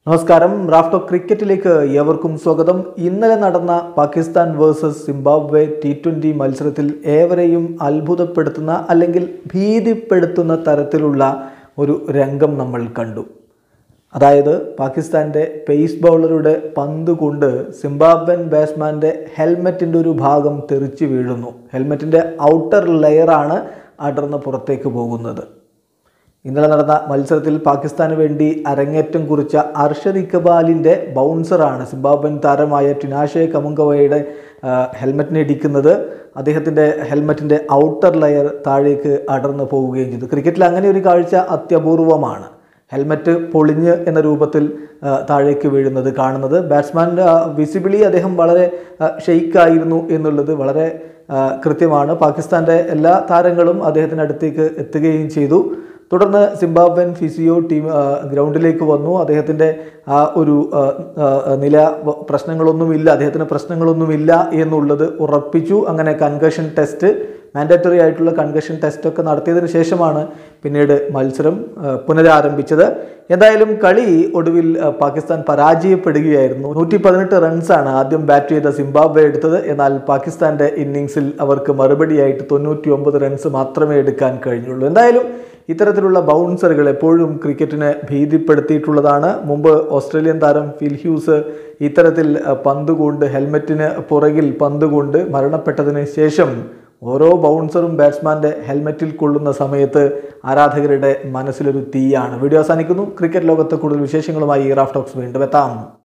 നമസ്കാരം റാഫ്റ്റോ ക്രിക്കറ്റിലേക്ക് ഏവർക്കും സ്വാഗതം ഇന്നലെ നടന്ന Pakistan versus Zimbabwe T twenty മത്സരത്തിൽ ഏവരെയും അത്ഭുതപ്പെടുത്തുന്ന അല്ലെങ്കിൽ ഭീതിപ്പെടുത്തുന്ന തരത്തിലുള്ള ഒരു രംഗം നമ്മൾ കണ്ടു അതായത് പാകിസ്ഥാൻ്റെ പേസ് ബൗളറുടെ പന്ത് കൊണ്ട് സിംബാബ്വൻ ബാറ്റ്സ്മാൻ്റെ ഹെൽമെറ്റിൻ്റെ ഒരു ഭാഗം തെറിച്ചു വീഴുന്നു ഹെൽമെറ്റിൻ്റെ ഔട്ടർ ലെയറാണ് അടർന്ന് പുറത്തേക്ക് പോകുന്നത് ഇന്നലെ നടന്ന മത്സരത്തിൽ പാകിസ്ഥാന് വേണ്ടി അരങ്ങേറ്റം കുറിച്ച അർഷദ് ഇക്കബാലിൻ്റെ ബൗൺസറാണ് സിംബാബ്വൻ താരമായ ടിനാഷെ കമുങ്കവയുടെ ഹെൽമെറ്റിനെ ഇടിക്കുന്നത് അദ്ദേഹത്തിൻ്റെ ഹെൽമെറ്റിൻ്റെ ഔട്ടർ ലെയർ താഴേക്ക് അടർന്നു പോവുകയും ചെയ്തു ക്രിക്കറ്റിൽ അങ്ങനെ ഒരു കാഴ്ച അത്യപൂർവമാണ് ഹെൽമെറ്റ് പൊളിഞ്ഞ് എന്ന രൂപത്തിൽ ആ, താഴേക്ക് വീഴുന്നത് കാണുന്നത് ബാറ്റ്സ്മാൻ വിസിബിളി അദ്ദേഹം വളരെ ഷെയ്ക്കായിരുന്നു എന്നുള്ളത് വളരെ ആ, കൃത്യമാണ് പാകിസ്ഥാൻ്റെ എല്ലാ താരങ്ങളും അദ്ദേഹത്തിൻ്റെ അടുത്തേക്ക് എത്തുകയും ചെയ്തു തുടർന്ന് സിംബാബ്വൻ ഫിസിയോ ടീം ആ, ഗ്രൗണ്ടിലേക്ക് വന്നു അദ്ദേഹത്തിൻ്റെ ആ ഒരു ആ, ആ, നില വ- പ്രശ്നങ്ങളൊന്നുമില്ല അദ്ദേഹത്തിന് പ്രശ്നങ്ങളൊന്നുമില്ല എന്നുള്ളത് ഉറപ്പിച്ചു അങ്ങനെ കൺകഷൻ ടെസ്റ്റ് മാൻഡറ്ററി ആയിട്ടുള്ള കൺകഷൻ ടെസ്റ്റൊക്കെ നടത്തിയതിന് ശേഷമാണ് പിന്നീട് മത്സരം ആ, പുനരാരംഭിച്ചത് എന്തായാലും കളി ഒടുവിൽ ആ, പാകിസ്ഥാൻ പരാജയപ്പെടുകയായിരുന്നു നൂറ്റി പതിനെട്ട് റൺസാണ് ആദ്യം ബാറ്റ് ചെയ്ത സിംബാബ്വെ എടുത്തത് എന്നാൽ പാകിസ്ഥാന്റെ ഇന്നിങ്സിൽ അവർക്ക് മറുപടിയായിട്ട് തൊണ്ണൂറ്റി ഒമ്പത് റൺസ് മാത്രമേ എടുക്കാൻ കഴിഞ്ഞുള്ളൂ എന്തായാലും ഇത്തരത്തിലുള്ള ബൗൺസറുകൾ എപ്പോഴും ക്രിക്കറ്റിനെ ഭീതിപ്പെടുത്തിയിട്ടുള്ളതാണ് മുമ്പ് ഓസ്ട്രേലിയൻ താരം ഫിൽ ഹ്യൂസ് ഇത്തരത്തിൽ ആ, പന്ത് കൊണ്ട് ഹെൽമെറ്റിന് പുറകിൽ പന്ത് കൊണ്ട് മരണപ്പെട്ടതിന് ശേഷം ഓരോ ബൗൺസറും ബാറ്റ്സ്മാന്റെ ഹെൽമെറ്റിൽ കൊള്ളുന്ന സമയത്ത് ആരാധകരുടെ മനസ്സിലൊരു തീയാണ് വീഡിയോ അവസാനിക്കുന്നു ക്രിക്കറ്റ് ലോകത്തെ കൂടുതൽ വിശേഷങ്ങളുമായി റാഫ് ടോക്സ് വീണ്ടും എത്താം